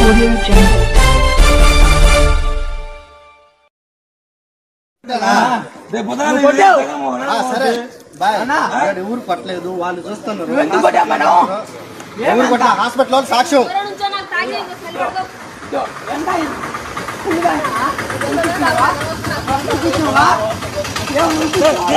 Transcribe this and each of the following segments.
Audio Jungle. రేపు పొద్దున నువ్వు కొట్టావు. జగన్ మోహన్ ఆ, సరే బాయ్ అన్నా. ఇక్కడ ఊరు పట్టలేదు వాళ్ళు చూస్తున్నారు నువ్వు ఎందుకు కొట్టావు మేడం? ఊరు పట్ల హాస్పిటల్ వాళ్ళు సాక్ష్యం దూరం నుంచో నాకు తాగి ఇంకా స్మెల్ పడదు. ఎంత అయింది? పులిగాయనా? చూపించినావా? చూపించినావా? ఏం చూపించినావా?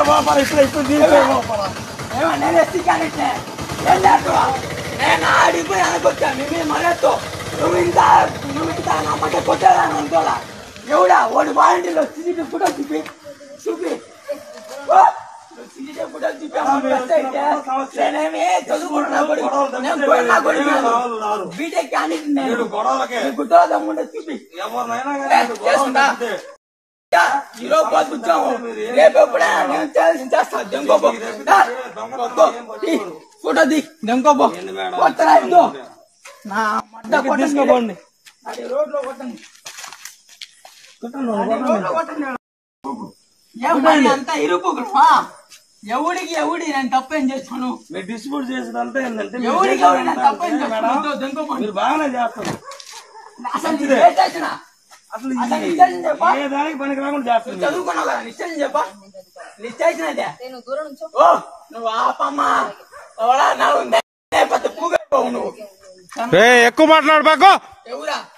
ఏమో నేనే సిగ్గానిట్లే. ఏం చేస్తావా? నేను ఆడిపోయి అనుకొచ్చా మీ మరొద్దు నువ్వు ఇంత నువ్వు ఇంత నా మాట కొట్టాలని అనుకోలా ఎవడా వాడు వాలంటీర్లో సీసీటీవీ ఫోటో చూపి చూపి ఓ! నువ్వు సీసీటీవీ ఫోటో చూపి అమ్మ ప్రెస్ అయితే నేనేమి చదువుకుంటున్నా కొడుకు. నేను కూడా నా కొడుకు. బీటెక్ కానీ నేను ఏడు గొడవలకే గుర్తులో దమ్ముంటే చూపి ఎవరినైనా ఏ, కానీ ఏడు చేసుకుంటా. గొడవలు ఉంటే ఈరోజు బతుకుతాము రేపు ఎప్పుడైనా నేను చేయాల్సి చేస్తా దెంకోపో దా, వద్దు. తీ, ఫోటో ది దెంకోపో కొత్తరా ఇద్దు నా మడ్డ కొట్టండి తీసుకోపోండి. అది రోడ్లో కొట్టండి అది రోడ్లో కొట్టండి ఏమని అంత ఇరుకు గృహా? ఎవడికి ఎవడి నేను తప్పేం చేస్తాను మీరు డిస్ట్రిబ్యూట్ చేసేదంతా ఏంటంటే మీరు ఎవడికి ఎవడి నేను చేసేదంతా తప్పేం మేడం, చేస్తాను దెంకోపో మీరు బాగానే చేస్తారు అసలు నేను ఏ చేసినా అసలు అసలు ఈ- నిజం చెప్పా? ఏ దానికి పనికి రాకుండా చేస్తారు మీరు. చదువుకున్నావు కదా నిశ్చయం చెప్పా నిశ్చయించినదే నేను దూరం నుంచో ఓ నువ్వు ఆపమ్మా ఎవడా నా ఉందే పెద్ద పూగైపోవు నువ్వు ఎక్కువ మాట్లాడు బాకు ఎవరా